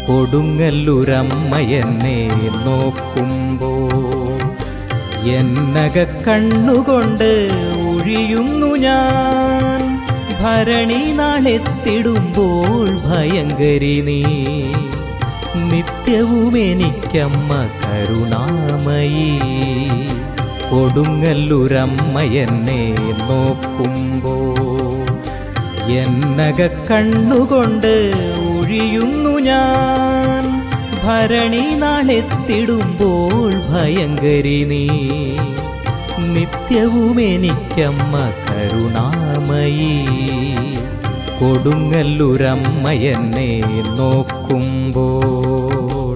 കൊടുങ്ങല്ലൂരമ്മ എന്നെ നോക്കുമ്പോ എന്നക കണ്ണുകൊണ്ട് ഒഴിയുന്നു ഞാൻ ഭരണി നാളെത്തിടുമ്പോൾ ഭയങ്കരി നീ നിത്യവും എനിക്കമ്മ കരുണാമയി കൊടുങ്ങല്ലൂരമ്മ എന്നെ നോക്കുമ്പോ എന്നക കണ്ണുകൊണ്ട് ഒഴിയുന്നു ഞാൻ ഭരണി നാളെത്തിടുമ്പോൾ ഭയങ്കരി നീ നിത്യവും എനിക്കമ്മ കരുണാമയി കൊടുങ്ങല്ലൂരമ്മ എന്നെ നോക്കുമ്പോൾ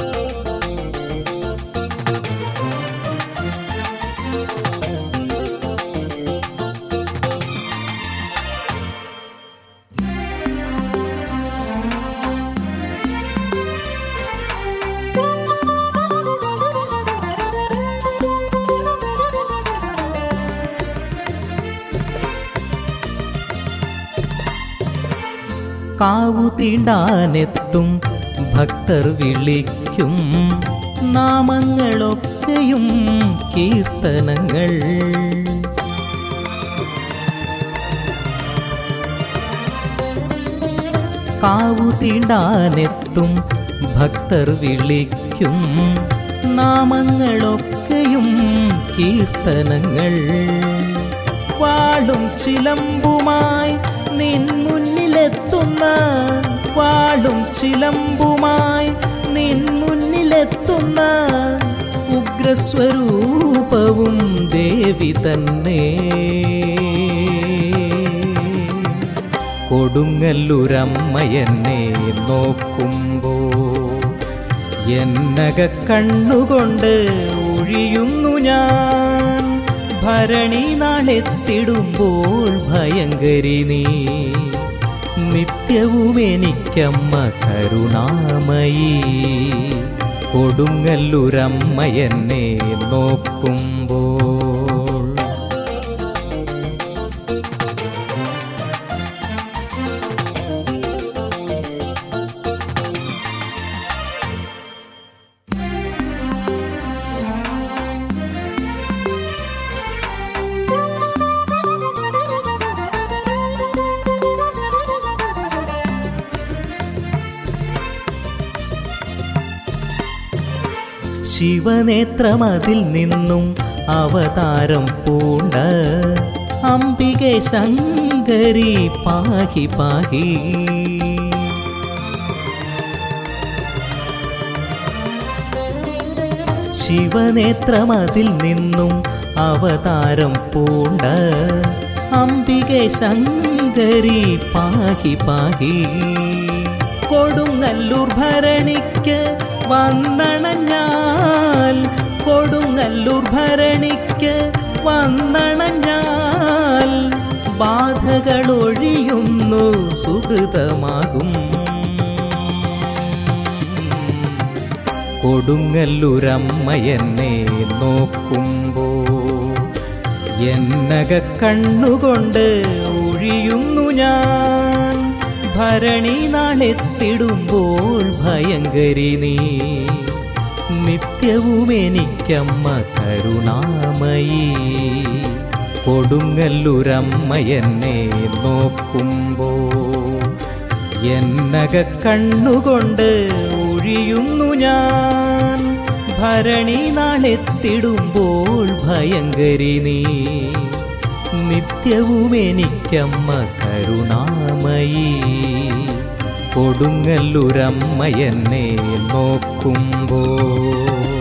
കാവു തീണ്ടാനെത്തും ഭക്തർ വിളിക്കും നാമങ്ങളൊക്കെയും കീർത്തനങ്ങൾ കാവു തീണ്ടാനെത്തും ഭക്തർ വിളിക്കും നാമങ്ങളൊക്കെയും കീർത്തനങ്ങൾ വാളും ചിലമ്പുമായി നിൻ മുന്നിലെത്തുന്ന വാളും ചിലമ്പുമായി നിൻ മുന്നിലെത്തുന്ന ഉഗ്രസ്വരൂപവും ദേവി തന്നെ കൊടുങ്ങല്ലൂരമ്മ എന്നെ നോക്കുമ്പോ എന്നക കണ്ണുകൊണ്ട് ഒഴിയുന്നു ഞാൻ ഭരണി നാളെത്തിടുമ്പോൾ ഭയങ്കരി നീ നിത്യവും എനിക്കമ്മ കരുണാമയി കൊടുങ്ങല്ലൂരമ്മ എന്നെ നോക്കുമ്പോൾ ശിവനേത്രമതിൽ നിന്നും അവതാരം പൂണ്ട അംബികെ ശങ്കരി പാഹി പാഹി ശിവനേത്രമതിൽ നിന്നും അവതാരം പൂണ്ട അംബികെ ശങ്കരി പാഹി പാഹി കൊടുങ്ങല്ലൂർ ഭരണിക്ക് വന്നണഞ്ഞാൽ കൊടുങ്ങല്ലൂർ ഭരണിക്ക് വന്നണഞ്ഞാൽ ബാധകളൊഴിയുന്നു സുഹൃതമാകും കൊടുങ്ങല്ലൂരമ്മ എന്നെ നോക്കുമ്പോ എന്നക കണ്ണുകൊണ്ട് ഒഴിയുന്നു ഞാൻ ഭരണി നാളെത്തിടുമ്പോൾ ഭയങ്കരി നീ നിത്യവും എനിക്കമ്മ കരുണാമയി കൊടുങ്ങല്ലൂരമ്മ എന്നെ നോക്കുമ്പോ എന്നക കണ്ണുകൊണ്ട് ഒഴിയുന്നു ഞാൻ ഭരണി നാളെത്തിടുമ്പോൾ ഭയങ്കരി നീ നിത്യവും എനിക്കമ്മ കരുണാമയി കൊടുങ്ങല്ലൂരമ്മ എന്നെ നോക്കുമ്പോൾ